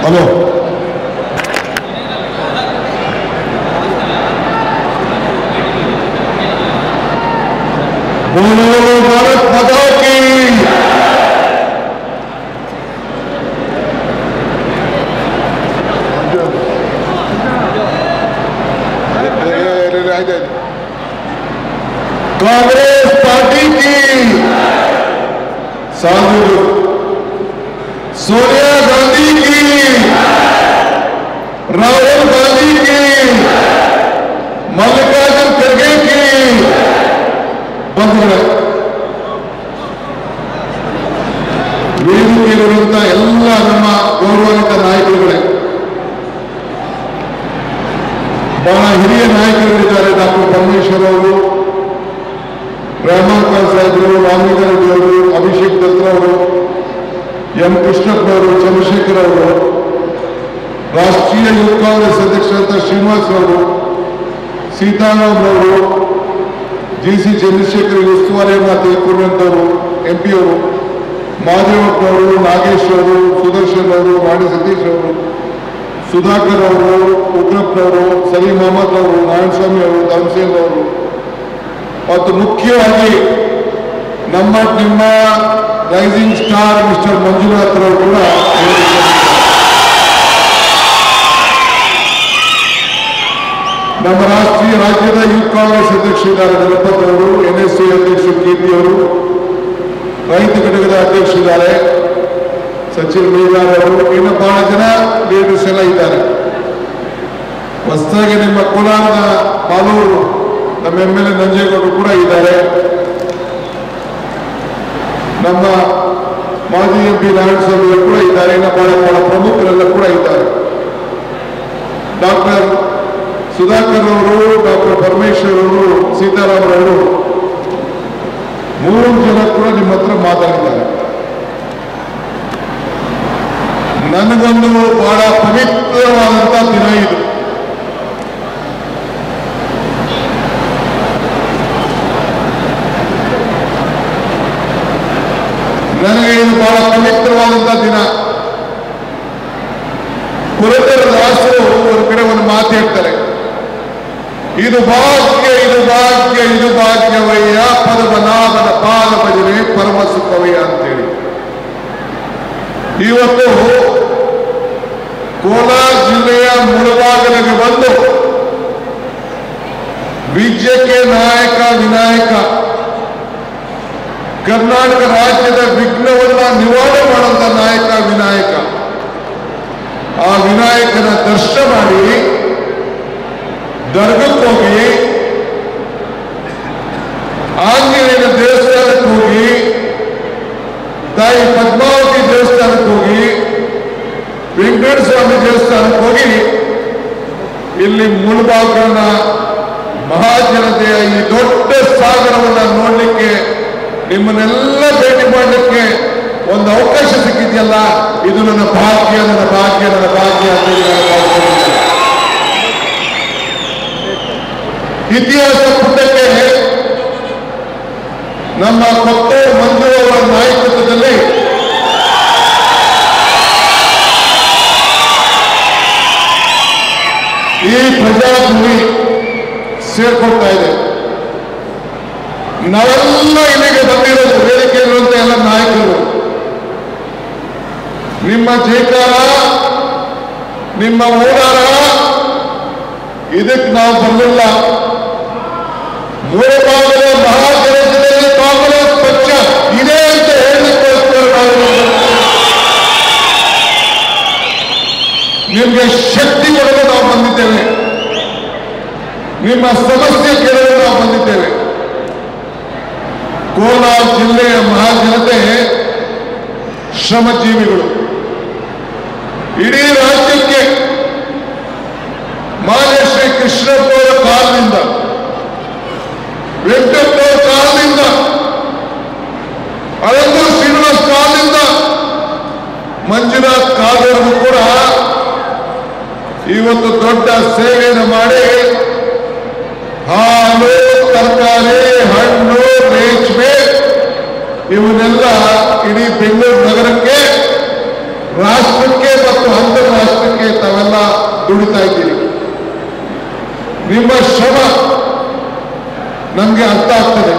Hello बोलो भारत माता की कांग्रेस पार्टी की साधु सोनिया गांधी की राहुल गांधी की मल्लिकार्जुन खड़गे की ಬಂಧುಗಳೇ ವೇದಿಕೆಯಲ್ಲಿರುವಂತಹ ಎಲ್ಲ ನಮ್ಮ ಗೌರವಾನ್ವಿತ ನಾಯಕರುಗಳೇ ಬಹಳ ಹಿರಿಯ ನಾಯಕರಿದ್ದಾರೆ ಡಾಕ್ಟರ್ ಪರಮೇಶ್ವರ್ ಅವರು ರೆಹಮಾನ್ ಸಾಹೇಬರು ರಾಮಲಿಂಗ ರೆಡ್ಡಿ ಅವರು ಅಭಿಷೇಕ್ ದತ್ರ ಅವರು ಎಂ ಕೃಷ್ಣಪ್ಪನವರು ಚಂದ್ರಶೇಖರ್ ಅವರು ರಾಷ್ಟ್ರೀಯ ಯುವ ಕಾಂಗ್ರೆಸ್ ಅಧ್ಯಕ್ಷರಾದ ಶ್ರೀನಿವಾಸ್ ಅವರು ಸೀತಾರಾಮರವರು ಜಿ ಸಿ ಚಂದ್ರಶೇಖರ್ ಉಸ್ತುವಾರಿಯನ್ನ ತೆಗೆದುಕೊಂಡಂಥವರು ಎಂ ಪಿ ಅವರು ಮಾದೇವಪ್ಪನವರು ನಾಗೇಶ್ ಅವರು ಸುದರ್ಶನ್ ಅವರು ರಾಣಿ ಸತೀಶ್ ಅವರು ಸುಧಾಕರ್ ಅವರು ಉಗ್ರಪ್ಪನವರು ಸಲೀಂ ಅಹಮದ್ ಅವರು ನಾರಾಯಣಸ್ವಾಮಿ ಅವರು ಧರ್ಮಸೇನ್ ಅವರು ಮತ್ತು ಮುಖ್ಯವಾಗಿ ನಮ್ಮ ನಿಮ್ಮ ರೈಸಿಂಗ್ ಸ್ಟಾರ್ ಮಿಸ್ಟರ್ ಮಂಜುನಾಥ್ ಅವರು ಕೂಡ ನಮ್ಮ ರಾಷ್ಟ್ರೀಯ ರಾಜ್ಯದ ಯೂತ್ ಕಾಂಗ್ರೆಸ್ ಅಧ್ಯಕ್ಷರಿದ್ದಾರೆ ಗಣಪತ್ ಅವರು ಎನ್ ಎಸ್ ಸಿ ಅಧ್ಯಕ್ಷರು ಕೀರ್ತಿ ಅವರು ರೈತ ಘಟಕದ ಅಧ್ಯಕ್ಷರಿದ್ದಾರೆ ಸಚಿನ್ ಮೀನಾರ್ ಅವರು ಇನ್ನು ಬಹಳ ಜನ ಲೀಡರ್ಸ್ ಎಲ್ಲ ಇದ್ದಾರೆ ಹೊಸದಾಗಿ ನಿಮ್ಮ ಕೋಲಾರದ ಪಾಲೂರು ನಮ್ಮ ಎಂ ಎಲ್ ಎ ನಂಜೇಗೌಡರು ಕೂಡ ಇದ್ದಾರೆ ನಮ್ಮ ಮಾಜಿ ಎಂ ಪಿ ನಾರಾಯಣಸ್ವಾಮಿ ಅವರು ಕೂಡ ಇದ್ದಾರೆ ಇನ್ನು ಬಹಳ ಬಹಳ ಪ್ರಮುಖರೆಲ್ಲ ಕೂಡ ಇದ್ದಾರೆ ಡಾಕ್ಟರ್ ಸುಧಾಕರ್ ಅವರು ಡಾಕ್ಟರ್ ಪರಮೇಶ್ವರ್ ಅವರು ಸೀತಾರಾಮರವರು ಮೂರು ಜನ ಕೂಡ ನಿಮ್ಮ ಹತ್ರ ಮಾತಾಡಿದ್ದಾರೆ ನನಗೊಂದು ಬಹಳ ಪವಿತ್ರವಾದಂತಹ ದಿನ ಇದು ನನಗೆ ಇದು ಬಹಳ ಪವಿತ್ರವಾದಂತಹ ದಿನ ಪುರಂದರದಾಸರು ಒಂದು ಕಡೆ ಒಂದು ಮಾತು ಹೇಳ್ತಾರೆ ಇದು ಭಾಗ್ಯ ಇದು ಭಾಗ್ಯ ಇದು ಭಾಗ್ಯವಯ್ಯ ಪದ್ಮನಾಭನ ಪಾದ ಭಜನೆ ಪರಮ ಸುಖವಯ್ಯ ಅಂತೇಳಿ ಇವತ್ತು ಕೋಲಾರ ಜಿಲ್ಲೆಯ ಮುಳಬಾಗಲಿಗೆ ಬಂದು ವಿಜಯಕ್ಕೆ ನಾಯಕ ವಿನಾಯಕ ಕರ್ನಾಟಕ ರಾಜ್ಯದ ವಿಘ್ನವನ್ನ ನಿವಾರಣೆ ಮಾಡುವಂತ ನಾಯಕ ವಿನಾಯಕ ಆ ವಿನಾಯಕನ ದರ್ಶನ ಮಾಡಿ ದರ್ಗಕ್ಕೆ ಹೋಗಿ ಆಂಜನೇಯನ ದೇವಸ್ಥಾನಕ್ಕೆ ಹೋಗಿ ತಾಯಿ ಪದ್ಮಾವತಿ ದೇವಸ್ಥಾನಕ್ಕೆ ಹೋಗಿ ವೆಂಕಟೇಶ್ವರ ಸ್ವಾಮಿ ದೇವಸ್ಥಾನಕ್ಕೆ ಹೋಗಿ ಇಲ್ಲಿ ಮುಳುಬಾಗಿನ ಮಹಾಜನತೆಯ ಈ ದೊಡ್ಡ ಸಾಗರವನ್ನ ನೋಡ್ಲಿಕ್ಕೆ ನಿಮ್ಮನ್ನೆಲ್ಲ ಭೇಟಿ ಮಾಡಲಿಕ್ಕೆ ಒಂದು ಅವಕಾಶ ಸಿಕ್ಕಿದೆಯಲ್ಲ ಇದು ನನ್ನ ಭಾಗ್ಯ ನನ್ನ ಭಾಗ್ಯ ನನ್ನ ಭಾಗ್ಯ ಅಂತ ಹೇಳಿ ನಾನು ಭಾವಿಸ್ಕೊಂಡಿದ್ದೇನೆ. ಇತಿಹಾಸ ಪುಟಕ್ಕೆ ನಮ್ಮ ಕೊತ್ತೂರು ಮಂಜು ಅವರ ನಾಯಕತ್ವದಲ್ಲಿ ಈ ಪ್ರಜಾಭೂಮಿ ಸೇರ್ಕೊಳ್ತಾ ಇದೆ ನಾವೆಲ್ಲ ಇಲ್ಲಿಗೆ ಬಂದಿರೋದು ವೇದಿಕೆಯಲ್ಲಿರುವಂತ ಎಲ್ಲ ನಾಯಕರು ನಿಮ್ಮ ಜೇಕಾರ ನಿಮ್ಮ ಓಡಾರ ಇದಕ್ಕೆ ನಾವು ಬರಲಿಲ್ಲ ಮೂರಭಾಗದ ಮಹಾಜನತೆಯಲ್ಲಿ ಕಾಂಗ್ರೆಸ್ ಪಕ್ಷ ಇದೆ ಅಂತ ಹೇಳಲಿಕ್ಕೋಸ್ಕರ ನಾವು ಬಂದಿದ್ದೇವೆ. ನಿಮಗೆ ಶಕ್ತಿ ಕೊಡಲು ನಾವು ಬಂದಿದ್ದೇವೆ ನಿಮ್ಮ ಸಮಸ್ಯೆ ಕೇಳಲು ನಾವು ಬಂದಿದ್ದೇವೆ ಕೋಲಾರ ಜಿಲ್ಲೆಯ ಮಹಾಜನತೆ ಶ್ರಮಜೀವಿಗಳು ಇಡೀ ರಾಜ್ಯಕ್ಕೆ ಮಾನ್ಯ ಶ್ರೀ ಕೃಷ್ಣಪ್ಪ ಅವರ ಕಾಲದಿಂದ ವೆಂಕಟಪ್ಪ ಅವರ ಕಾಲದಿಂದ ಅಳಂದೂರು ಶ್ರೀನಿವಾಸ್ ಕಾಲದಿಂದ ಮಂಜುನಾಥ್ ಕಾಲವರೆಗೂ ಕೂಡ ಇವತ್ತು ದೊಡ್ಡ ಸೇವೆಯನ್ನು ಮಾಡಿ ಹಾಲು ತರಕಾರಿ ಹಣ್ಣು ರೇಷ್ಮೆ ಇವನ್ನೆಲ್ಲ ಇಡೀ ಬೆಂಗಳೂರು ನಗರಕ್ಕೆ ರಾಷ್ಟ್ರಕ್ಕೆ ಮತ್ತು ಅಂತರ ಅನ್ನೋದಕ್ಕೆ ತಾವೆಲ್ಲ ದುಡಿತಾ ಇದ್ದೀರಿ ನಿಮ್ಮ ಶ್ರಮ ನಮಗೆ ಅರ್ಥ ಆಗ್ತದೆ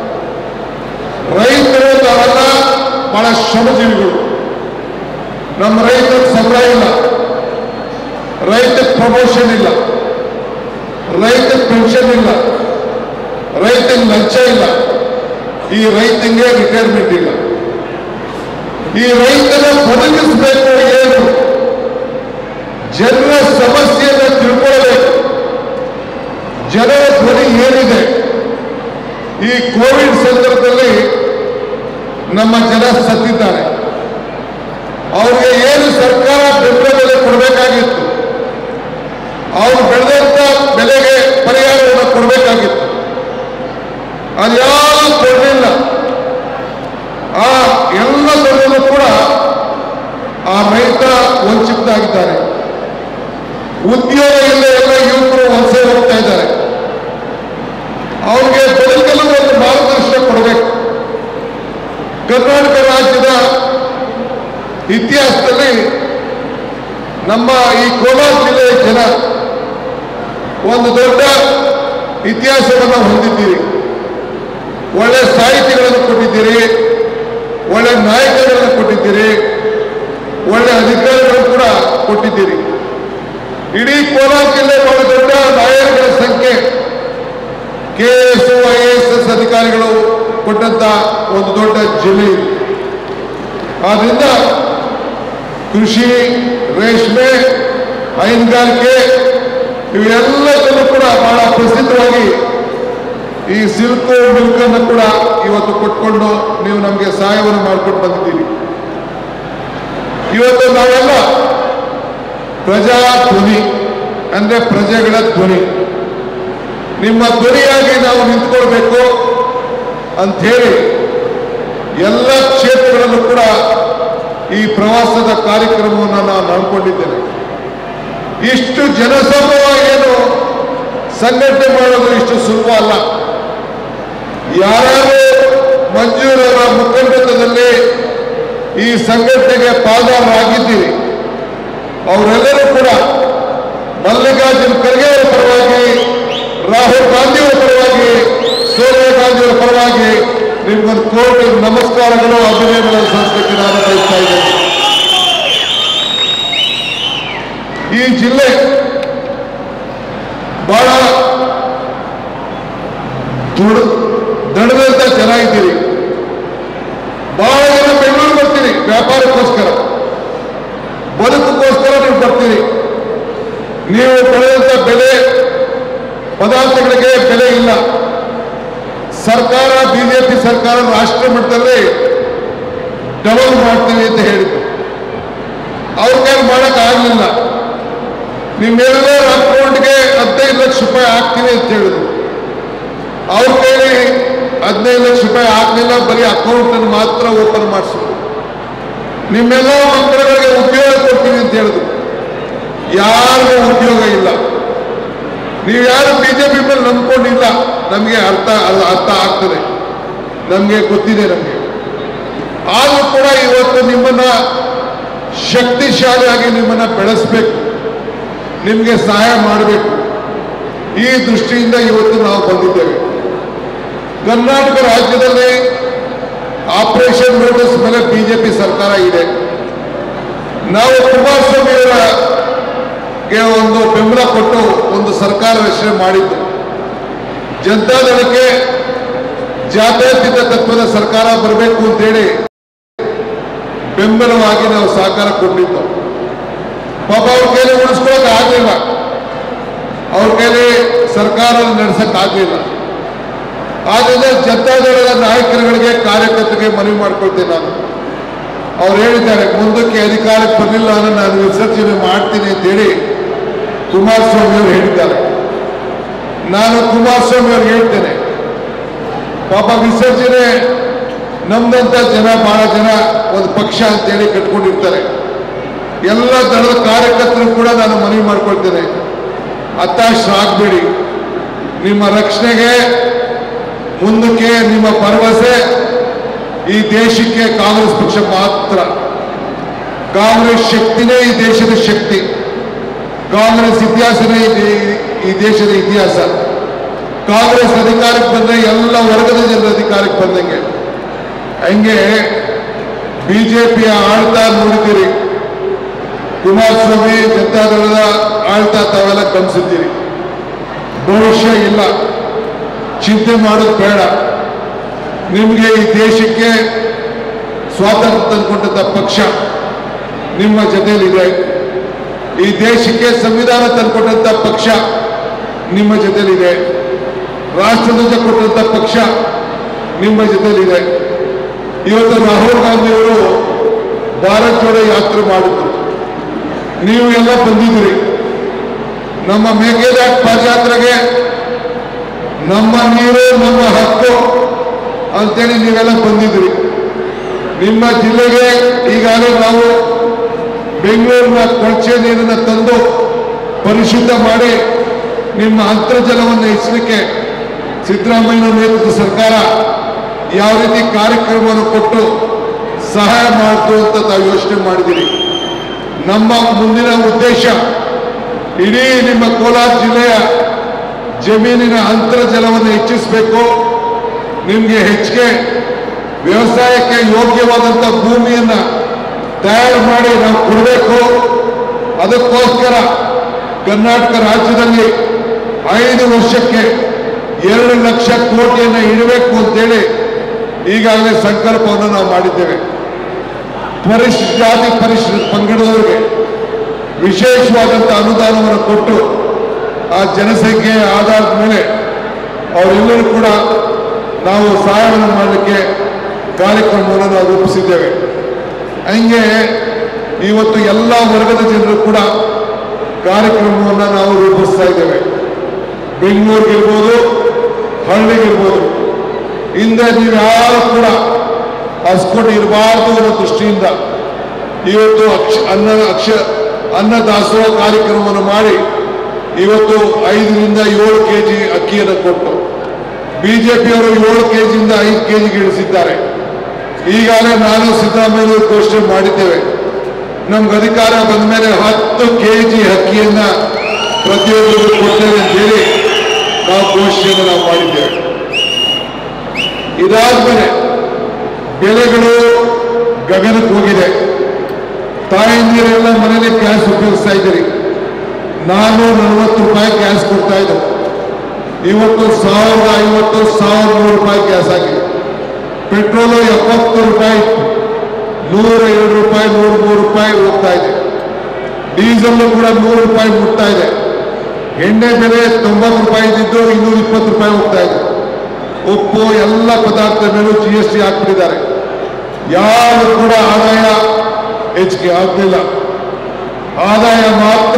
ರೈತರು ತಾವೆಲ್ಲ ಬಹಳ ಶ್ರಮಜೀವಿಗಳು ನಮ್ಮ ರೈತರ ಸಂಬಳ ಇಲ್ಲ ರೈತ ಪ್ರಮೋಷನ್ ಇಲ್ಲ ರೈತ ಪೆನ್ಷನ್ ಇಲ್ಲ ರೈತನ ಲಂಚ ಇಲ್ಲ ಈ ರೈತಂಗೆ ರಿಟೈರ್ಮೆಂಟ್ ಇಲ್ಲ ಈ ರೈತನ ಬದಲಿಸಬೇಕು ಏನು ಜನರ ಸಮಸ್ಯೆಯನ್ನು ತಿಳ್ಕೊಳ್ಬೇಕು ಜನರ ಧ್ವನಿ ಏನಿದೆ ಈ ಕೋವಿಡ್ ಸಂದರ್ಭದಲ್ಲಿ ನಮ್ಮ ಜನ ಸತ್ತಿದ್ದಾರೆ ಅವ್ರಿಗೆ ಏನು ಸರ್ಕಾರ ಬೆಂಬಲ ಬೆಲೆ ಕೊಡಬೇಕಾಗಿತ್ತು ಅವ್ರು ಬೆಳೆದಂತ ಬೆಲೆಗೆ ಪರಿಹಾರವನ್ನು ಕೊಡಬೇಕಾಗಿತ್ತು ಅದ್ಯಾವುದು ಕೊಡಲಿಲ್ಲ ಆ ಎಲ್ಲದರಲ್ಲೂ ಕೂಡ ಆ ರೈತ ವಂಚಿತರಾಗಿದ್ದಾರೆ ಉದ್ಯೋಗ ಇಲ್ಲ ಎಲ್ಲ ಯುವಕರು ವಲಸೆ ಹೋಗ್ತಾ ಇದ್ದಾರೆ ಅವ್ರಿಗೆ ಬದುಕಲು ಒಂದು ಮಾರ್ಗದರ್ಶನ ಕೊಡಬೇಕು ಕರ್ನಾಟಕ ರಾಜ್ಯದ ಇತಿಹಾಸದಲ್ಲಿ ನಮ್ಮ ಈ ಕೋಲಾರ ಜಿಲ್ಲೆಯ ಜನ ಒಂದು ದೊಡ್ಡ ಇತಿಹಾಸವನ್ನು ಹೊಂದಿದ್ದೀರಿ ಒಳ್ಳೆ ಸಾಹಿತಿಗಳನ್ನು ಕೊಟ್ಟಿದ್ದೀರಿ ಒಳ್ಳೆ ನಾಯಕರನ್ನು ಕೊಟ್ಟಿದ್ದೀರಿ ಒಳ್ಳೆ ಅಧಿಕಾರಿಗಳನ್ನು ಕೂಡ ಕೊಟ್ಟಿದ್ದೀರಿ ಇಡೀ ಕೋಲಾರ ಜಿಲ್ಲೆ ಬಹಳ ದೊಡ್ಡ ನಾಯಕರ ಸಂಖ್ಯೆ K S I S S ಅಧಿಕಾರಿಗಳು ಕೊಟ್ಟಂತ ಒಂದು ದೊಡ್ಡ ಜಿಲ್ಲೆ ಇದು ಆದ್ರಿಂದ ಕೃಷಿ ರೇಷ್ಮೆ ಹೈನುಗಾರಿಕೆ ಇವೆಲ್ಲದಲ್ಲೂ ಕೂಡ ಬಹಳ ಪ್ರಸಿದ್ಧವಾಗಿ ಈ ಸಿಲ್ಕು ಮಿಲ್ಕ್ ಅನ್ನು ಕೂಡ ಇವತ್ತು ಕೊಟ್ಕೊಂಡು ನೀವು ನಮಗೆ ಸಹಾಯವನ್ನು ಮಾಡಿಕೊಂಡು ಬಂದಿದ್ದೀರಿ ಇವತ್ತು ನಾವೆಲ್ಲ ಪ್ರಜಾ ಧ್ವನಿ ಅಂದ್ರೆ ಪ್ರಜೆಗಳ ಧ್ವನಿ ನಿಮ್ಮ ಧ್ವನಿಯಾಗಿ ನಾವು ನಿಂತ್ಕೊಳ್ಬೇಕು ಅಂತ ಹೇಳಿ ಎಲ್ಲ ಕ್ಷೇತ್ರಗಳಲ್ಲೂ ಕೂಡ ಈ ಪ್ರವಾಸದ ಕಾರ್ಯಕ್ರಮವನ್ನು ನಾನು ಹಮ್ಮಿಕೊಂಡಿದ್ದೇನೆ ಇಷ್ಟು ಜನಸಮೂಹ ಏನು ಸಂಘಟನೆ ಮಾಡೋದು ಇಷ್ಟು ಸುಲಭ ಅಲ್ಲ ಯಾರ್ಯಾರು ಮಂಜೂರವರ ಮುಖಂಡತ್ವದಲ್ಲಿ ಈ ಸಂಘಟನೆಗೆ ಪಾಲ್ಗಾರರಾಗಿದ್ದೀರಿ ಅವರೆಲ್ಲರೂ ಕೂಡ ಮಲ್ಲಿಕಾರ್ಜುನ್ ಖರ್ಗೆ ಅವರ ಪರವಾಗಿ ರಾಹುಲ್ ಗಾಂಧಿಯವರ ಪರವಾಗಿ ಸೋನಿಯಾ ಗಾಂಧಿಯವರ ಪರವಾಗಿ ನಿಮ್ಗೊಂದು ಕೋಟಿ ನಮಸ್ಕಾರಗಳು ಅಭಿನಂದನೆ ಸಲ್ಲಿಸಲಿಕ್ಕೆ ನಾನು ಬಯಸ್ತಾ ಇದ್ದೇನೆ ಈ ಜಿಲ್ಲೆ ಬಹಳ ದುಡ್ ದಡದಂತ ಜನ ಇದ್ದೀರಿ ಬಹಳ ಜನ ಬೆಂಗಳೂರು ಬರ್ತೀರಿ ವ್ಯಾಪಾರಕ್ಕೋಸ್ಕರ ಬದುಕಕ್ಕೋಸ್ಕರ ನೀವು ಬರ್ತೀರಿ ನೀವು ಬೆಳೆದಂತ ಬೆಲೆ ಪದಾರ್ಥಗಳಿಗೆ ಬೆಲೆ ಇಲ್ಲ ಸರ್ಕಾರ ಬಿಜೆಪಿ ಸರ್ಕಾರ ರಾಷ್ಟ್ರ ಮಟ್ಟದಲ್ಲಿ ಡಬಲ್ ಮಾಡ್ತೀವಿ ಅಂತ ಹೇಳಿದ್ರು ಅವ್ರ ಕೈ ಮಾಡಕ್ ಆಗ್ಲಿಲ್ಲ ನಿಮ್ಮೆಲ್ಲರ ಅಕೌಂಟ್ಗೆ ಹದಿನೈದು ಲಕ್ಷ ರೂಪಾಯಿ ಹಾಕ್ತೀವಿ ಅಂತ ಹೇಳಿದ್ರು ಅವ್ರ ಕೈಲಿ ಹದಿನೈದು ಲಕ್ಷ ರೂಪಾಯಿ ಹಾಕ್ಲಿಲ್ಲ ಬರೀ ಅಕೌಂಟ್ ಅನ್ನು ಮಾತ್ರ ಓಪನ್ ಮಾಡಿಸಿದ್ರು ನಿಮ್ಮೆಲ್ಲ ಮಕ್ಕಳುಗಳಿಗೆ ಉದ್ಯೋಗ ಕೊಡ್ತೀವಿ ಅಂತ ಹೇಳಿದ್ರು ಯಾರಿಗೂ ಉದ್ಯೋಗ ಇಲ್ಲ ನೀವು ಯಾರು ಬಿಜೆಪಿ ಮೇಲೆ ನಂಬ್ಕೊಂಡಿಲ್ಲ ನಮಗೆ ಅರ್ಥ ಅದು ಅರ್ಥ ಆಗ್ತದೆ ನಮಗೆ ಗೊತ್ತಿದೆ ನಮಗೆ ಆದ್ರೂ ಕೂಡ ಇವತ್ತು ನಿಮ್ಮನ್ನ ಶಕ್ತಿಶಾಲಿಯಾಗಿ ನಿಮ್ಮನ್ನ ಬೆಳೆಸಬೇಕು ನಿಮಗೆ ಸಹಾಯ ಮಾಡಬೇಕು ಈ ದೃಷ್ಟಿಯಿಂದ ಇವತ್ತು ನಾವು ಬಂದಿದ್ದೇವೆ ಕರ್ನಾಟಕ ರಾಜ್ಯದಲ್ಲಿ ಆಪರೇಷನ್ ನೋಟಿಸ್ ಮೇಲೆ ಬಿಜೆಪಿ ಸರ್ಕಾರ ಇದೆ ನಾವು ಕುಮಾರಸ್ವಾಮಿ ಅವರ ಗೆ ಒಂದು ಬೆಂಬಲ ಕೊಟ್ಟು ಒಂದು ಸರ್ಕಾರ ರಚನೆ ಮಾಡಿದ್ದು ಜನತಾದಳಕ್ಕೆ ಜಾತ್ಯತೀತ ತತ್ವದ ಸರ್ಕಾರ ಬರಬೇಕು ಅಂತೇಳಿ ಬೆಂಬಲವಾಗಿ ನಾವು ಸಹಕಾರ ಕೊಟ್ಟಿದ್ದು ಪಾಪ ಅವ್ರ ಕೈಲಿ ಉಳಿಸ್ಕೊಳಕ್ ಆಗ್ಲಿಲ್ಲ ಅವ್ರ ಕೈಲಿ ಸರ್ಕಾರ ನಡೆಸಕ್ ಆಗ್ಲಿಲ್ಲ ಆದ್ರಿಂದ ಜನತಾದಳದ ನಾಯಕರುಗಳಿಗೆ ಕಾರ್ಯಕರ್ತರಿಗೆ ಮನವಿ ಮಾಡ್ಕೊಳ್ತೇನೆ ನಾನು ಅವ್ರು ಹೇಳಿದ್ದಾರೆ ಮುಂದಕ್ಕೆ ಅಧಿಕಾರಕ್ಕೆ ಬರಲಿಲ್ಲ ಅಂದ್ರೆ ನಾನು ವಿಸರ್ಜನೆ ಮಾಡ್ತೀನಿ ಅಂತ ಹೇಳಿ ಕುಮಾರಸ್ವಾಮಿ ಅವರು ಹೇಳಿದ್ದಾರೆ ನಾನು ಕುಮಾರಸ್ವಾಮಿ ಅವ್ರಿಗೆ ಹೇಳ್ತೇನೆ ಪಾಪ ವಿಸರ್ಜನೆ ನಮ್ದಂತ ಜನ ಬಹಳ ಜನ ಒಂದು ಪಕ್ಷ ಅಂತೇಳಿ ಕಟ್ಕೊಂಡಿರ್ತಾರೆ ಎಲ್ಲ ದಳದ ಕಾರ್ಯಕರ್ತರು ಕೂಡ ನಾನು ಮನವಿ ಮಾಡ್ಕೊಳ್ತೇನೆ ಹತಾಶರಾಗಬೇಡಿ ನಿಮ್ಮ ರಕ್ಷಣೆಗೆ ಮುಂದಕ್ಕೆ ನಿಮ್ಮ ಭರವಸೆ ಈ ದೇಶಕ್ಕೆ ಕಾಂಗ್ರೆಸ್ ಪಕ್ಷ ಮಾತ್ರ ಕಾಂಗ್ರೆಸ್ ಶಕ್ತಿನೇ ಈ ದೇಶದ ಶಕ್ತಿ ಕಾಂಗ್ರೆಸ್ ಇತಿಹಾಸನೇ ಈ- ಈ ದೇಶದ ಇತಿಹಾಸ ಕಾಂಗ್ರೆಸ್ ಅಧಿಕಾರಕ್ಕೆ ಬಂದ್ರೆ ಎಲ್ಲ ವರ್ಗದ ಜನರ ಅಧಿಕಾರಕ್ಕೆ ಬಂದಂಗೆ ಹಂಗೆ ಬಿಜೆಪಿಯ ಆಳ್ತಾ ನೋಡಿದ್ದೀರಿ ಕುಮಾರಸ್ವಾಮಿ ಜನತಾದಳದ ಆಳ್ತಾ ತಾವೆಲ್ಲ ಗಮನಿಸಿದ್ದೀರಿ ಭವಿಷ್ಯ ಇಲ್ಲ ಚಿಂತೆ ಮಾಡೋದು ಬೇಡ ನಿಮಗೆ ಈ ದೇಶಕ್ಕೆ ಸ್ವಾತಂತ್ರ್ಯ ತಂದುಕೊಂಡಂಥ ಪಕ್ಷ ನಿಮ್ಮ ಜೊತೆಯಲ್ಲಿದೆ ಈ ದೇಶಕ್ಕೆ ಸಂವಿಧಾನ ತಂದುಕೊಟ್ಟಂಥ ಪಕ್ಷ ನಿಮ್ಮ ಜೊತೆಯಲ್ಲಿದೆ ರಾಷ್ಟ್ರಧ್ವಜ ಕೊಟ್ಟಂಥ ಪಕ್ಷ ನಿಮ್ಮ ಜೊತೆಯಲ್ಲಿದೆ ಇವತ್ತು ರಾಹುಲ್ ಗಾಂಧಿಯವರು ಭಾರತ್ ಜೋಡೋ ಯಾತ್ರೆ ಮಾಡಿದ್ರು ನೀವು ಎಲ್ಲ ಬಂದಿದ್ದೀರಿ ನಮ್ಮ ಮೇಕೆದಾಟು ಪಾದಯಾತ್ರೆಗೆ ನಮ್ಮ ನೀರು ನಮ್ಮ ಹಕ್ಕು ಅಂತೇಳಿ ನೀವೆಲ್ಲ ಬಂದಿದ್ದೀರಿ ನಿಮ್ಮ ಜಿಲ್ಲೆಗೆ ಈಗಾಗಲೇ ನಾವು ಬೆಂಗಳೂರಿನ ಕೊಳಚೆ ನೀರನ್ನು ತಂದು ಪರಿಶುದ್ಧ ಮಾಡಿ ನಿಮ್ಮ ಅಂತರ್ಜಲವನ್ನು ಹೆಚ್ಚಲಿಕ್ಕೆ ಸಿದ್ದರಾಮಯ್ಯ ನೇತೃತ್ವದ ಸರ್ಕಾರ ಯಾವ ರೀತಿ ಕಾರ್ಯಕ್ರಮವನ್ನು ಕೊಟ್ಟು ಸಹಾಯ ಮಾಡ್ತು ಅಂತ ತಾವು ಯೋಚನೆ ಮಾಡಿದ್ದೀರಿ ನಮ್ಮ ಮುಂದಿನ ಉದ್ದೇಶ ಇಡೀ ನಿಮ್ಮ ಕೋಲಾರ ಜಿಲ್ಲೆಯ ಜಮೀನಿನ ಅಂತರ್ಜಲವನ್ನು ಹೆಚ್ಚಿಸಬೇಕು ನಿಮಗೆ ಹೆಚ್ಚಿಗೆ ವ್ಯವಸಾಯಕ್ಕೆ ಯೋಗ್ಯವಾದಂಥ ಭೂಮಿಯನ್ನು ತಯಾರು ಮಾಡಿ ನಾವು ಕೊಡಬೇಕು ಅದಕ್ಕೋಸ್ಕರ ಕರ್ನಾಟಕ ರಾಜ್ಯದಲ್ಲಿ ಐದು ವರ್ಷಕ್ಕೆ ಎರಡು ಲಕ್ಷ ಕೋಟಿಯನ್ನು ಇಡಬೇಕು ಅಂತೇಳಿ ಈಗಾಗಲೇ ಸಂಕಲ್ಪವನ್ನು ನಾವು ಮಾಡಿದ್ದೇವೆ ಪರಿಶಿಷ್ಟ ಜಾತಿ ಪರಿಶಿಷ್ಟ ಪಂಗಡದವರಿಗೆ ವಿಶೇಷವಾದಂಥ ಅನುದಾನವನ್ನು ಕೊಟ್ಟು ಆ ಜನಸಂಖ್ಯೆಯ ಆಧಾರದ ಮೇಲೆ ಅವರೆಲ್ಲರೂ ಕೂಡ ನಾವು ಸಹಾಯವನ್ನು ಮಾಡಲಿಕ್ಕೆ ಕಾರ್ಯಕ್ರಮವನ್ನು ನಾವು ರೂಪಿಸಿದ್ದೇವೆ ಹಂಗೆ ಇವತ್ತು ಎಲ್ಲ ವರ್ಗದ ಜನರು ಕೂಡ ಕಾರ್ಯಕ್ರಮವನ್ನು ನಾವು ರೂಪಿಸ್ತಾ ಇದ್ದೇವೆ ಬೆಂಗಳೂರಿಗಿರ್ಬೋದು ಹಳ್ಳಿಗಿರ್ಬೋದು ಹಿಂದೆ ನೀವು ಯಾರು ಕೂಡ ಹಸ್ಕೊಂಡು ಇರಬಾರ್ದು ಅನ್ನೋ ದೃಷ್ಟಿಯಿಂದ ಇವತ್ತು ಅಕ್ಷ ಅನ್ನ ಅಕ್ಷ ಅನ್ನ ದಾಸೋಹ ಕಾರ್ಯಕ್ರಮವನ್ನು ಮಾಡಿ ಇವತ್ತು ಐದರಿಂದ ಏಳು ಕೆ ಜಿ ಅಕ್ಕಿಯನ್ನು ಕೊಟ್ಟು ಬಿಜೆಪಿಯವರು ಏಳು ಕೆ ಜಿಯಿಂದ ಐದು ಕೆ ಜಿಗೆ ಇಳಿಸಿದ್ದಾರೆ ಈಗಾಗಲೇ ನಾನು ಸಿದ್ದರಾಮಯ್ಯ ಘೋಷಣೆ ಮಾಡಿದ್ದೇವೆ ನಮ್ಗೆ ಅಧಿಕಾರ ಬಂದ ಮೇಲೆ ಹತ್ತು ಕೆ ಜಿ ಅಕ್ಕಿಯನ್ನ ಪ್ರತಿಯೊಬ್ಬರು ಕೊಡ್ತೇವೆ ಅಂತ ಹೇಳಿ ನಾವು ಘೋಷಣೆಯನ್ನು ನಾವು ಮಾಡಿದ್ದೇವೆ ಇದಾದ್ಮೇಲೆ ಬೆಲೆಗಳು ಗಗನಕ್ಕೆ ಹೋಗಿದೆ ತಾಯಂದಿರೆಲ್ಲ ಮನೇಲಿ ಗ್ಯಾಸ್ ಉಪಯೋಗಿಸ್ತಾ ಇದ್ದೀರಿ ನಾನು ನಲವತ್ತು ರೂಪಾಯಿ ಗ್ಯಾಸ್ ಕೊಡ್ತಾ ಇದ್ದೆ ಇವತ್ತು ಸಾವಿರದ ಐವತ್ತು ಸಾವಿರದ ನೂರು ರೂಪಾಯಿ ಗ್ಯಾಸ್ ಆಗಿದೆ ಪೆಟ್ರೋಲು ಎಪ್ಪತ್ತು ರೂಪಾಯಿ ನೂರ ಎರಡು ರೂಪಾಯಿ ನೂರ ಮೂರು ರೂಪಾಯಿ ಹೋಗ್ತಾ ಇದೆ ಡೀಸೆಲ್ ಕೂಡ ನೂರು ರೂಪಾಯಿ ಮುಟ್ತಾ ಇದೆ ಎಣ್ಣೆ ಬೆಲೆ ತೊಂಬತ್ತು ರೂಪಾಯಿ ಇದ್ದಿದ್ದು ಇನ್ನೂರ ಇಪ್ಪತ್ತು ರೂಪಾಯಿ ಹೋಗ್ತಾ ಇದೆ ಉಪ್ಪು ಎಲ್ಲ ಪದಾರ್ಥದ ಮೇಲೂ ಜಿ ಎಸ್ ಟಿ ಹಾಕ್ಬಿಟ್ಟಿದ್ದಾರೆ ಯಾರು ಕೂಡ ಆದಾಯ ಹೆಚ್ಚಿಗೆ ಆಗಲಿಲ್ಲ ಆದಾಯ ಮಾತ್ರ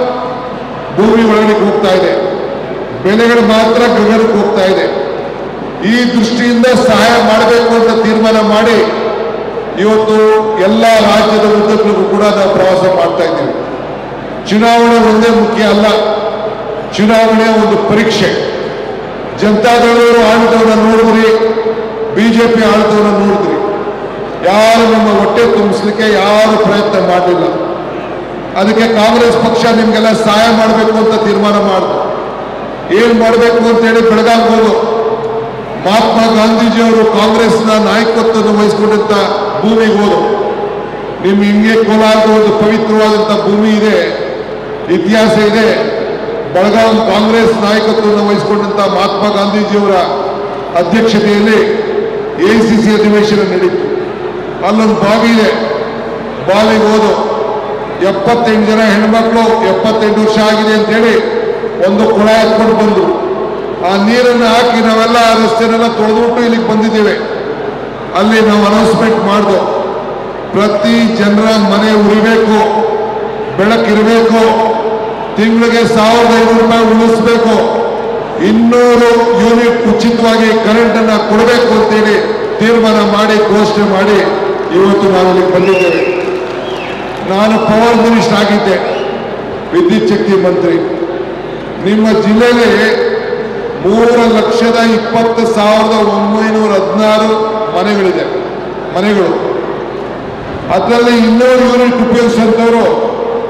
ಭೂಮಿ ಒಳಗಡೆ ಹೋಗ್ತಾ ಇದೆ ಬೆಲೆಗಳು ಮಾತ್ರ ಗಗನಕ್ಕೆ ಹೋಗ್ತಾ ಇದೆ ಈ ದೃಷ್ಟಿಯಿಂದ ಸಹಾಯ ಮಾಡಬೇಕು ಅಂತ ತೀರ್ಮಾನ ಮಾಡಿ ಇವತ್ತು ಎಲ್ಲ ರಾಜ್ಯದ ಉದ್ದಕ್ಕೂ ಕೂಡ ನಾವು ಪ್ರವಾಸ ಮಾಡ್ತಾ ಇದ್ದೀವಿ ಚುನಾವಣೆ ಒಂದೇ ಮುಖ್ಯ ಅಲ್ಲ ಚುನಾವಣೆ ಒಂದು ಪರೀಕ್ಷೆ ಜನತಾದಳವರು ಆಡಳಿತವನ್ನು ನೋಡಿದ್ರಿ ಬಿಜೆಪಿ ಆಡಳಿತವನ್ನು ನೋಡಿದ್ರಿ ಯಾರು ನಮ್ಮ ಹೊಟ್ಟೆ ತುಂಬಿಸ್ಲಿಕ್ಕೆ ಯಾರು ಪ್ರಯತ್ನ ಮಾಡಲಿಲ್ಲ ಅದಕ್ಕೆ ಕಾಂಗ್ರೆಸ್ ಪಕ್ಷ ನಿಮಗೆಲ್ಲ ಸಹಾಯ ಮಾಡಬೇಕು ಅಂತ ತೀರ್ಮಾನ ಮಾಡಿದ್ರು ಏನ್ ಮಾಡಬೇಕು ಅಂತೇಳಿ ಬೆಳಗಾವಿ ಹೋದು ಮಹಾತ್ಮ ಗಾಂಧೀಜಿಯವರು ಕಾಂಗ್ರೆಸ್ನ ನಾಯಕತ್ವವನ್ನು ವಹಿಸಿಕೊಂಡಂತ ಭೂಮಿಗೆ ಹೋದು ನಿಮ್ ಹಿಂಗೆ ಕೋಲಾರದ ಒಂದು ಪವಿತ್ರವಾದಂಥ ಭೂಮಿ ಇದೆ ಇತಿಹಾಸ ಇದೆ ಬೆಳಗಾವಿ ಕಾಂಗ್ರೆಸ್ ನಾಯಕತ್ವವನ್ನು ವಹಿಸಿಕೊಂಡಂತ ಮಹಾತ್ಮ ಗಾಂಧೀಜಿಯವರ ಅಧ್ಯಕ್ಷತೆಯಲ್ಲಿ ಎ ಸಿ ಸಿ ಅಧಿವೇಶನ ನಡೀತು ಅಲ್ಲೊಂದು ಬಾವಿ ಇದೆ ಬಾವಿಗೆ ಹೋದು ಎಪ್ಪತ್ತೆಂಟು ಜನ ಹೆಣ್ಮಕ್ಳು ಎಪ್ಪತ್ತೆಂಟು ವರ್ಷ ಆಗಿದೆ ಅಂತೇಳಿ ಒಂದು ಕೊಳ ಎತ್ಕೊಂಡು ಬಂದರು ಆ ನೀರನ್ನು ಹಾಕಿ ನಾವೆಲ್ಲ ಆ ರಸ್ತೆನೆಲ್ಲ ತೊಳೆದ್ಬಿಟ್ಟು ಇಲ್ಲಿಗೆ ಬಂದಿದ್ದೇವೆ ಅಲ್ಲಿ ನಾವು ಅನೌನ್ಸ್ಮೆಂಟ್ ಮಾಡ್ದು ಪ್ರತಿ ಜನರ ಮನೆ ಉರಿಬೇಕು ಬೆಳಕಿರಬೇಕು ತಿಂಗಳಿಗೆ ಸಾವಿರದ ಐನೂರು ರೂಪಾಯಿ ಉಳಿಸ್ಬೇಕು ಇನ್ನೂರು ಯೂನಿಟ್ ಉಚಿತವಾಗಿ ಕರೆಂಟನ್ನು ಕೊಡಬೇಕು ಅಂತೇಳಿ ತೀರ್ಮಾನ ಮಾಡಿ ಘೋಷಣೆ ಮಾಡಿ ಇವತ್ತು ನಾವು ಇಲ್ಲಿಗೆ ಬಂದಿದ್ದೇವೆ ನಾನು ಪವರ್ ಮಿನಿಸ್ಟರ್ ಆಗಿದ್ದೆ ವಿದ್ಯುತ್ ಶಕ್ತಿ ಮಂತ್ರಿ ನಿಮ್ಮ ಜಿಲ್ಲೆಯಲ್ಲಿ ಮೂರು ಲಕ್ಷದ ಇಪ್ಪತ್ತು ಸಾವಿರದ ಒಂಬೈನೂರ ಹದಿನಾರು ಮನೆಗಳಿದೆ ಮನೆಗಳು ಅದರಲ್ಲಿ ಇನ್ನೂರು ಯೂನಿಟ್ ಉಪಯೋಗಿಸುವಂಥವ್ರು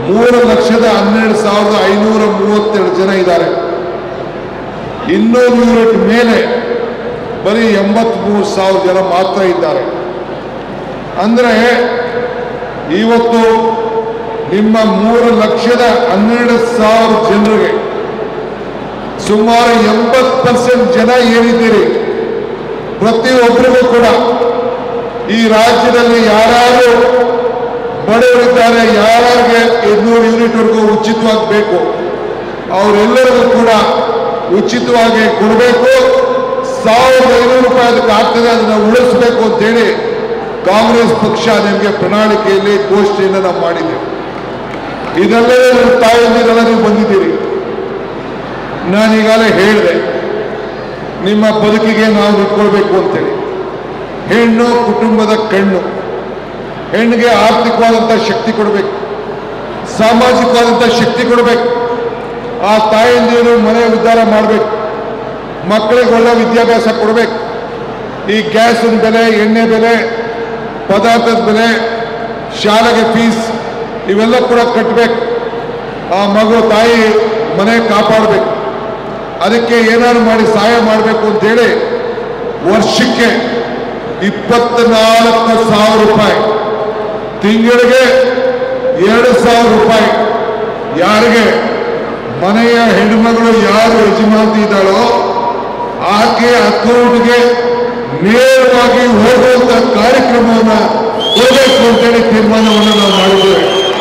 ಮೂರು ಲಕ್ಷದ ಹನ್ನೆರಡು ಸಾವಿರದ ಐನೂರ ಮೂವತ್ತೆರಡು ಜನ ಇದ್ದಾರೆ ಇನ್ನೂರು ಯೂನಿಟ್ ಮೇಲೆ ಬರೀ ಎಂಬತ್ಮೂರು ಸಾವಿರ ಜನ ಮಾತ್ರ ಇದ್ದಾರೆ ಅಂದರೆ ಇವತ್ತು ನಿಮ್ಮ ಮೂರು ಲಕ್ಷದ ಹನ್ನೆರಡು ಸಾವಿರ ಜನರಿಗೆ ಸುಮಾರು ಎಂಬತ್ತು ಪರ್ಸೆಂಟ್ ಜನ ಏನಿದ್ದೀರಿ ಪ್ರತಿಯೊಬ್ಬರಿಗೂ ಕೂಡ ಈ ರಾಜ್ಯದಲ್ಲಿ ಯಾರ್ಯಾರು ಬಡವರಿದ್ದಾರೆ ಯಾರ್ಯಾರಿಗೆ ಇನ್ನೂರು ಯೂನಿಟ್ವರೆಗೂ ಉಚಿತವಾಗಿ ಬೇಕು ಅವರೆಲ್ಲರಿಗೂ ಕೂಡ ಉಚಿತವಾಗಿ ಕೊಡಬೇಕು ಸಾವಿರದ ಐನೂರು ರೂಪಾಯಿ ಅದಕ್ಕೆ ಆಗ್ತದೆ ಅದನ್ನು ಉಳಿಸ್ಬೇಕು ಅಂತೇಳಿ ಕಾಂಗ್ರೆಸ್ ಪಕ್ಷ ನಿಮಗೆ ಪ್ರಣಾಳಿಕೆಯಲ್ಲಿ ಘೋಷಣೆಯನ್ನು ನಾವು ಮಾಡಿದ್ದೇವೆ ಇದಲ್ಲದೆ ನಿಮ್ಮ ತಾಯಂದಿರೆಲ್ಲ ನೀವು ಬಂದಿದ್ದೀರಿ ನಾನೀಗಾಗಲೇ ಹೇಳಿದೆ ನಿಮ್ಮ ಬದುಕಿಗೆ ನಾವು ನಿಂತ್ಕೊಳ್ಬೇಕು ಅಂತೇಳಿ ಹೆಣ್ಣು ಕುಟುಂಬದ ಕಣ್ಣು ಹೆಣ್ಣಿಗೆ ಆರ್ಥಿಕವಾದಂಥ ಶಕ್ತಿ ಕೊಡಬೇಕು ಸಾಮಾಜಿಕವಾದಂಥ ಶಕ್ತಿ ಕೊಡಬೇಕು ಆ ತಾಯಂದಿರು ಮನೆ ಉದ್ಧಾರ ಮಾಡಬೇಕು ಮಕ್ಕಳಿಗೆ ಒಳ್ಳೆ ವಿದ್ಯಾಭ್ಯಾಸ ಕೊಡಬೇಕು ಈ ಗ್ಯಾಸಿನ ಬೆಲೆ ಎಣ್ಣೆ ಬೆಲೆ ಪದಾರ್ಥದ ಬೆಲೆ ಶಾಲೆಗೆ ಫೀಸ್ ಇವೆಲ್ಲ ಕೂಡ ಕಟ್ಟಬೇಕು ಆ ಮಗು ತಾಯಿ ಮನೆ ಕಾಪಾಡಬೇಕು ಅದಕ್ಕೆ ಏನಾದ್ರು ಮಾಡಿ ಸಹಾಯ ಮಾಡಬೇಕು ಅಂತೇಳಿ ವರ್ಷಕ್ಕೆ ಇಪ್ಪತ್ನಾಲ್ಕು ಸಾವಿರ ರೂಪಾಯಿ ತಿಂಗಳಿಗೆ ಎರಡು ಸಾವಿರ ರೂಪಾಯಿ ಯಾರಿಗೆ ಮನೆಯ ಹೆಣ್ಮಗಳು ಯಾರು ಯಜಮಾಂತಿ ಇದ್ದಾಳೋ ಆಕೆ ಅಕೌಂಟ್ಗೆ ನೇರವಾಗಿ ಹೋಗುವಂತ ಕಾರ್ಯಕ್ರಮವನ್ನ ಕೊಡಬೇಕು ಅಂತೇಳಿ ತೀರ್ಮಾನವನ್ನು ನಾವು ಮಾಡಿದ್ದೇವೆ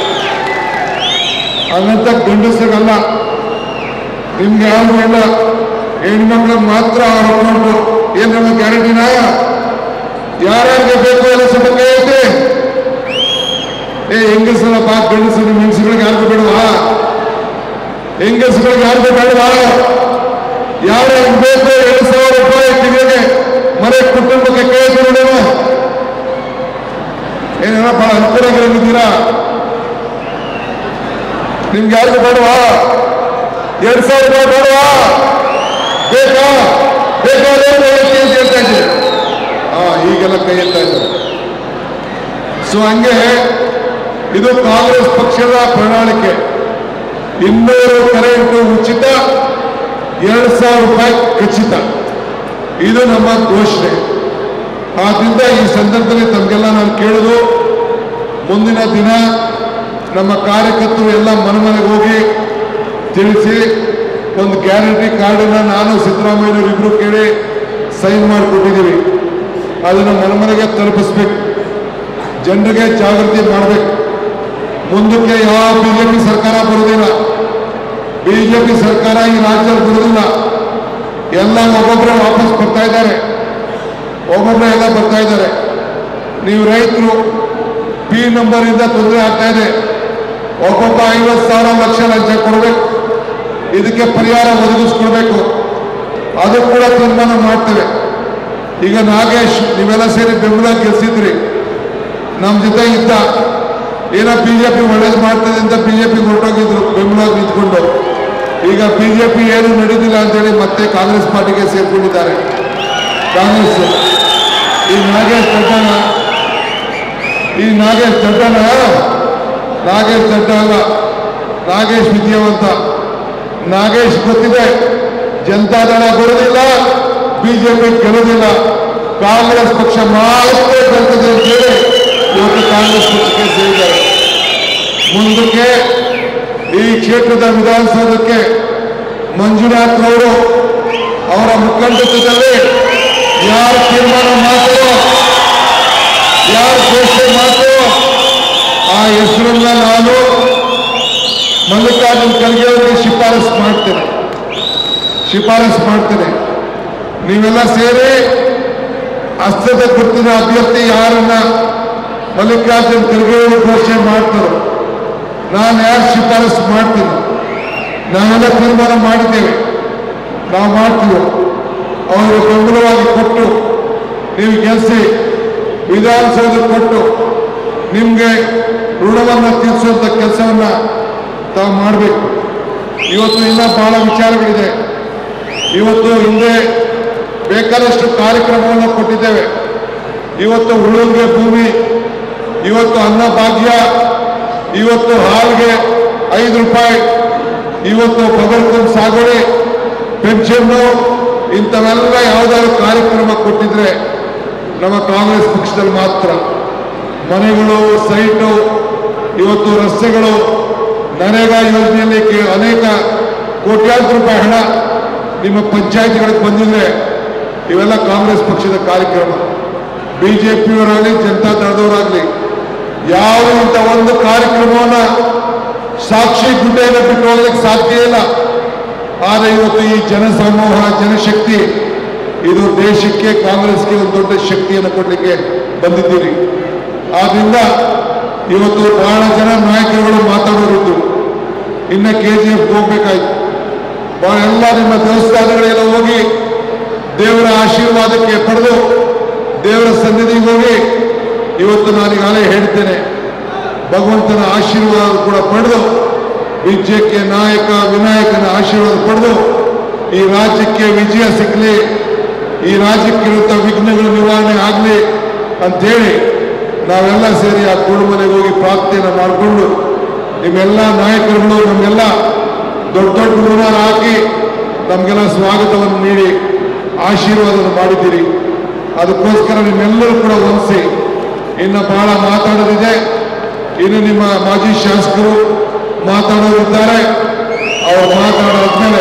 ಹಂಗಂತ ಗಂಡಸರಿಗಲ್ಲ ನಿಮ್ಗೆ ಯಾರು ಇಲ್ಲ ಹೆಣ್ಮಕ್ಳಿಗೆ ಮಾತ್ರ ಅವ್ರ ಅಕೌಂಟು ಏನ್ ನಮ್ಮ ಗ್ಯಾರಂಟಿನ ಯಾರ್ಯಾರಿಗೆ ಬೇಕು ಎಲ್ಲ ಸ್ವಲ್ಪ ಕೈ ಐತೆ ಏ ಹೆಂಗಸರಪ್ಪ ಗಂಡಸರು ಹೆಂಗಸಗಳಿಗೆ ಯಾರಿಗೂ ಬೇಡವಾ ಹೆಂಗಸಗಳಿಗೆ ಯಾರಿಗೂ ಬೇಡವಾ ಯಾರ್ಯಾರು ಬೇಕು ಎರಡು ಸಾವಿರ ರೂಪಾಯಿ ತಿಂಗಳಿಗೆ ಮನೆ ಕುಟುಂಬಕ್ಕೆ ಕೈ ಎತ್ತಿ ನೋಡೋಣ ಏನೇನೋ ಬಹಳ ಅನುಕೂಲಗಳಿದ್ದೀರಾ ನಿಮ್ಗೆ ಯಾರಿಗೂ ಬೇಡವಾ ಎರಡ್ ಸಾವಿರ ರೂಪಾಯಿ ಬೇಡವಾ ಬೇಕಾ ಬೇಕಾದ್ರೆ ಕೈ ಎತ್ತಿ ಅಂತ ಹೇಳ್ತಾ ಇದ್ದೀರಿ ಹಾ ಈಗೆಲ್ಲ ಕೈ ಎತ್ತಾ ಇದ್ದಾರೆ ಸೊ ಹಂಗೆ ಇದು ಕಾಂಗ್ರೆಸ್ ಪಕ್ಷದ ಪ್ರಣಾಳಿಕೆ ಇನ್ನೂರು ಕರೆಂಟು ಉಚಿತ ಎರಡು ಸಾವಿರ ರೂಪಾಯಿ ಖಚಿತ ಇದು ನಮ್ಮ ಘೋಷಣೆ ಆದ್ರಿಂದ ಈ ಸಂದರ್ಭದಲ್ಲಿ ತಮಗೆಲ್ಲ ನಾನು ಕೇಳೋದು ಮುಂದಿನ ದಿನ ನಮ್ಮ ಕಾರ್ಯಕರ್ತರು ಎಲ್ಲ ಮನೆ ಮನೆಗೆ ಹೋಗಿ ತಿಳಿಸಿ ಒಂದು ಗ್ಯಾರಂಟಿ ಕಾರ್ಡನ್ನ ನಾನು ಸಿದ್ದರಾಮಯ್ಯನವರು ಇಬ್ರು ಕೇಳಿ ಸೈನ್ ಮಾಡಿಕೊಟ್ಟಿದ್ದೀವಿ ಅದನ್ನು ಮನೆ ಮನೆಗೆ ತಲುಪಿಸ್ಬೇಕು ಜನರಿಗೆ ಜಾಗೃತಿ ಮಾಡಬೇಕು ಮುಂದಕ್ಕೆ ಯಾವ ಬಿಜೆಪಿ ಸರ್ಕಾರ ಬರುವುದಿಲ್ಲ ಬಿಜೆಪಿ ಸರ್ಕಾರ ಈ ರಾಜ್ಯದಲ್ಲಿ ಬರುವುದಿಲ್ಲ ಎಲ್ಲ ಒಬ್ಬೊಬ್ಬರೇ ವಾಪಸ್ ಬರ್ತಾ ಇದ್ದಾರೆ ಒಬ್ಬೊಬ್ಬರೇ ಎಲ್ಲ ಬರ್ತಾ ಇದ್ದಾರೆ ನೀವು ರೈತರು ಪಿ ನಂಬರಿಂದ ತೊಂದರೆ ಆಗ್ತಾ ಇದೆ ಒಬ್ಬೊಬ್ಬ ಐವತ್ತು ಸಾವಿರ ಲಕ್ಷ ಲಂಚ ಕೊಡಬೇಕು ಇದಕ್ಕೆ ಪರಿಹಾರ ಒದಗಿಸ್ಕೊಡ್ಬೇಕು ಅದು ಕೂಡ ತೀರ್ಮಾನ ಮಾಡ್ತೇವೆ ಈಗ ನಾಗೇಶ್ ನೀವೆಲ್ಲ ಸೇರಿ ಬೆಂಬಲ ಗೆಲ್ಸಿದ್ರಿ ನಮ್ಮ ಜೊತೆ ಇದ್ದ ಏನೋ ಬಿಜೆಪಿ ಒಳ್ಳೇದು ಮಾಡ್ತದೆ ಅಂತ ಬಿಜೆಪಿ ಹೊರಟೋಗಿದ್ರು ಬೆಂಬಲ ನಿಂತ್ಕೊಂಡು ಈಗ ಬಿಜೆಪಿ ಏನು ನಡೀತಿಲ್ಲ ಅಂತೇಳಿ ಮತ್ತೆ ಕಾಂಗ್ರೆಸ್ ಪಾರ್ಟಿಗೆ ಸೇರ್ಕೊಂಡಿದ್ದಾರೆ ಕಾಂಗ್ರೆಸ್ ಈ ನಾಗೇಶ್ ದಡ್ಡನ ಈ ನಾಗೇಶ್ ದಡ್ಡನ ನಾಗೇಶ್ ದಡ್ಡ ಅಲ್ಲ ನಾಗೇಶ್ ವಿದ್ಯಾವಂತ ನಾಗೇಶ್ ಗೊತ್ತಿದೆ ಜನತಾದಳ ಬರುವುದಿಲ್ಲ ಬಿಜೆಪಿ ಗೆಲ್ಲುವುದಿಲ್ಲ ಕಾಂಗ್ರೆಸ್ ಪಕ್ಷ ಮಾತ್ರ ಗೆಲ್ತದೆ ಅಂತೇಳಿ ಇವತ್ತು ಕಾಂಗ್ರೆಸ್ ಪಕ್ಷಕ್ಕೆ ಸೇರಿದ್ದಾರೆ ಮುಂದಕ್ಕೆ ಈ ಕ್ಷೇತ್ರದ ವಿಧಾನಸೌಧಕ್ಕೆ ಮಂಜುನಾಥ್ ಅವರು ಅವರ ಮುಖಂಡತ್ವದಲ್ಲಿ ಯಾರು ತೀರ್ಮಾನ ಮಾಡ್ತಾರೋ ಯಾರು ಘೋಷಣೆ ಮಾಡ್ತಾರೋ ಆ ಹೆಸರನ್ನ ನಾನು ಮಲ್ಲಿಕಾರ್ಜುನ್ ಖರ್ಗೆ ಅವರಿಗೆ ಶಿಫಾರಸ್ ಮಾಡ್ತೇನೆ ಶಿಫಾರಸ್ ಮಾಡ್ತೇನೆ ನೀವೆಲ್ಲ ಸೇರಿ ಹಸ್ತದ ಗುರುತಿನ ಅಭ್ಯರ್ಥಿ ಯಾರನ್ನ ಮಲ್ಲಿಕಾರ್ಜುನ್ ಖರ್ಗೆ ಅವರು ಘೋಷಣೆ ಮಾಡ್ತಾರೋ ನಾನು ಯಾರು ಶಿಫಾರಸ್ ಮಾಡ್ತೀನಿ ನಾವೆಲ್ಲ ತೀರ್ಮಾನ ಮಾಡಿದ್ದೇವೆ ನಾವು ಮಾಡ್ತೀವಿ ಅವರು ಬೆಂಬಲವಾಗಿ ಕೊಟ್ಟು ನೀವು ಗೆಲ್ಲಿಸಿ ವಿಧಾನಸೌಧ ಕೊಟ್ಟು ನಿಮಗೆ ಋಣವನ್ನು ತೀರಿಸುವಂಥ ಕೆಲಸವನ್ನ ತಾವು ಮಾಡಬೇಕು ಇವತ್ತು ಇನ್ನೂ ಬಹಳ ವಿಚಾರಗಳಿದೆ ಇವತ್ತು ಹಿಂದೆ ಬೇಕಾದಷ್ಟು ಕಾರ್ಯಕ್ರಮವನ್ನು ಕೊಟ್ಟಿದ್ದೇವೆ ಇವತ್ತು ಉಳುವಿಗೆ ಭೂಮಿ ಇವತ್ತು ಅನ್ನಭಾಗ್ಯ ಇವತ್ತು ಹಾಲ್ಗೆ ಐದು ರೂಪಾಯಿ ಇವತ್ತು ಬಗರ್ಕೊಂಡ್ ಸಾಗುವಳಿ ಪೆನ್ಷನ್ನು ಇಂಥವೆಲ್ಲ ಯಾವ್ದಾದ್ರು ಕಾರ್ಯಕ್ರಮ ಕೊಟ್ಟಿದ್ರೆ ನಮ್ಮ ಕಾಂಗ್ರೆಸ್ ಪಕ್ಷದಲ್ಲಿ ಮಾತ್ರ ಮನೆಗಳು ಸೈಟು ಇವತ್ತು ರಸ್ತೆಗಳು ನರೇಗಾ ಯೋಜನೆಯಲ್ಲಿ ಕೆ- ಅನೇಕ ಕೋಟ್ಯಾಂತರ ರೂಪಾಯಿ ಹಣ ನಿಮ್ಮ ಪಂಚಾಯತ್ಗಳಿಗೆ ಬಂದಿದ್ರೆ ಇವೆಲ್ಲ ಕಾಂಗ್ರೆಸ್ ಪಕ್ಷದ ಕಾರ್ಯಕ್ರಮ ಬಿಜೆಪಿಯವರಾಗಲಿ ಜನತಾ ದಳದವರಾಗಲಿ ಯಾವ ಇಂಥ ಒಂದು ಕಾರ್ಯಕ್ರಮವನ್ನ ಸಾಕ್ಷಿ ಗುಡ್ಡೆಯನ್ನು ಬಿಟ್ಟು ಹೋಗ್ಲಿಕ್ಕೆ ಸಾಧ್ಯ ಇಲ್ಲ ಆದರೆ ಇವತ್ತು ಈ ಜನಸಮೂಹ ಜನಶಕ್ತಿ ಇದು ದೇಶಕ್ಕೆ ಕಾಂಗ್ರೆಸ್ಗೆ ಒಂದು ದೊಡ್ಡ ಶಕ್ತಿಯನ್ನು ಕೊಡಲಿಕ್ಕೆ ಬಂದಿದ್ದೀರಿ ಆದ್ರಿಂದ ಇವತ್ತು ಬಹಳ ಜನ ನಾಯಕರುಗಳು ಮಾತಾಡೋರಿದ್ದು ಇನ್ನು ಕೆ ಜಿ ಎಫ್ ಹೋಗ್ಬೇಕಾಯ್ತು ಬಹಳ ಎಲ್ಲ ನಿಮ್ಮ ದೇವಸ್ಥಾನಗಳೆಲ್ಲ ಹೋಗಿ ದೇವರ ಆಶೀರ್ವಾದಕ್ಕೆ ಪಡೆದು ದೇವರ ಸನ್ನಿಧಿಗೆ ಹೋಗಿ ಇವತ್ತು ನಾನೀಗಾಗಲೇ ಹೇಳ್ತೇನೆ ಭಗವಂತನ ಆಶೀರ್ವಾದ ಕೂಡ ಪಡೆದು ವಿಜಯಕ್ಕೆ ನಾಯಕ ವಿನಾಯಕನ ಆಶೀರ್ವಾದ ಪಡೆದು ಈ ರಾಜ್ಯಕ್ಕೆ ವಿಜಯ ಸಿಕ್ಕಲಿ ಈ ರಾಜ್ಯಕ್ಕಿರುವಂಥ ವಿಘ್ನಗಳು ನಿವಾರಣೆ ಆಗಲಿ ಅಂತೇಳಿ ನಾವೆಲ್ಲ ಸೇರಿ ಆ ಕುರುಮನೆಗೆ ಹೋಗಿ ಪ್ರಾರ್ಥನೆಯನ್ನು ಮಾಡಿಕೊಂಡು ನಿಮ್ಮೆಲ್ಲ ನಾಯಕರುಗಳು ನಮಗೆಲ್ಲ ದೊಡ್ಡ ದೊಡ್ಡ ಋಣಾರ ಹಾಕಿ ನಮಗೆಲ್ಲ ಸ್ವಾಗತವನ್ನು ನೀಡಿ ಆಶೀರ್ವಾದವನ್ನು ಮಾಡಿದ್ದೀರಿ ಅದಕ್ಕೋಸ್ಕರ ನಿಮ್ಮೆಲ್ಲರೂ ಕೂಡ ಹೊಂದಿಸಿ ಇನ್ನು ಬಹಳ ಮಾತಾಡೋದಿದೆ ಇನ್ನು ನಿಮ್ಮ ಮಾಜಿ ಶಾಸಕರು ಮಾತಾಡೋರಿದ್ದಾರೆ ಅವರು ಮಾತಾಡಾದ್ಮೇಲೆ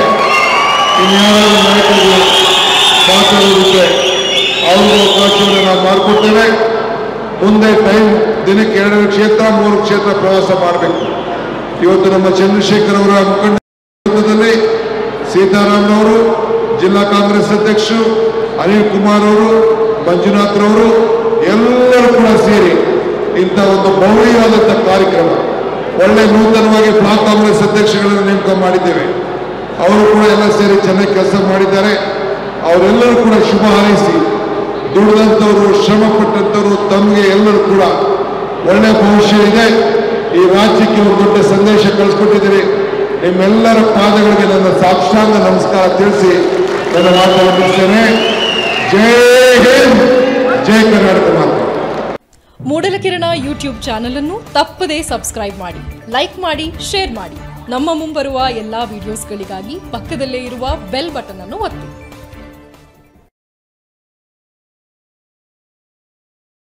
ಇನ್ಯಾರು ನಾಯಕರು ಮಾತಾಡೋದಿದೆ ಅವ್ರಿಗೂ ಅವಕಾಶವನ್ನು ನಾವು ಮಾಡಿಕೊಡ್ತೇವೆ ಮುಂದೆ ಟೈಮ್ ದಿನಕ್ಕೆ ಎರಡು ಕ್ಷೇತ್ರ ಮೂರು ಕ್ಷೇತ್ರ ಪ್ರವಾಸ ಮಾಡಬೇಕು ಇವತ್ತು ನಮ್ಮ ಚಂದ್ರಶೇಖರ್ ಅವರ ಮುಖಂಡ ನೇತೃತ್ವದಲ್ಲಿ ಸೀತಾರಾಮ್ರವರು ಜಿಲ್ಲಾ ಕಾಂಗ್ರೆಸ್ ಅಧ್ಯಕ್ಷರು ಅನಿಲ್ ಕುಮಾರ್ ಅವರು ಮಂಜುನಾಥ್ ರವರು ಎಲ್ಲರೂ ಕೂಡ ಸೇರಿ ಇಂಥ ಒಂದು ಭವ್ಯವಾದಂಥ ಕಾರ್ಯಕ್ರಮ ಒಳ್ಳೆ ನೂತನವಾಗಿ ಬ್ಲಾಕ್ ಕಾಂಗ್ರೆಸ್ ಅಧ್ಯಕ್ಷಗಳನ್ನು ನೇಮಕ ಮಾಡಿದ್ದೇವೆ ಅವರು ಕೂಡ ಎಲ್ಲ ಸೇರಿ ಚೆನ್ನಾಗಿ ಕೆಲಸ ಮಾಡಿದ್ದಾರೆ ಅವರೆಲ್ಲರೂ ಕೂಡ ಶುಭ ಹಾರೈಸಿ ದುಡಿದಂಥವ್ರು ಶ್ರಮ ಪಟ್ಟಂಥವ್ರು ತಮಗೆ ಎಲ್ಲರೂ ಕೂಡ ಒಳ್ಳೆ ಭವಿಷ್ಯ ಇದೆ ಈ ರಾಜ್ಯಕ್ಕೆ ಒಂದು ದೊಡ್ಡ ಸಂದೇಶ ಕಳಿಸ್ಕೊಟ್ಟಿದ್ದೀರಿ ನಿಮ್ಮೆಲ್ಲರ ಪಾದಗಳಿಗೆ ನನ್ನ ಸಾಕ್ಷಾಂಗ ನಮಸ್ಕಾರ ತಿಳಿಸಿ ನನ್ನ ಮಾತನ್ನು ಮುಗಿಸ್ತೇನೆ ಜೈ ಹಿಂದ್ ಜೈ ಕರ್ನಾಟಕ ಮಾತ್ರ ಮೂಡಲಕಿರಣ ಯೂಟ್ಯೂಬ್ ಚಾನಲ್ ಅನ್ನು ತಪ್ಪದೇ ಸಬ್ಸ್ಕ್ರೈಬ್ ಮಾಡಿ ಲೈಕ್ ಮಾಡಿ ಶೇರ್ ಮಾಡಿ ನಮ್ಮ ಮುಂಬರುವ ಎಲ್ಲಾ ವಿಡಿಯೋಸ್ಗಳಿಗಾಗಿ ಪಕ್ಕದಲ್ಲೇ ಇರುವ ಬೆಲ್ ಬಟನ್ ಅನ್ನು ಒತ್ತಿ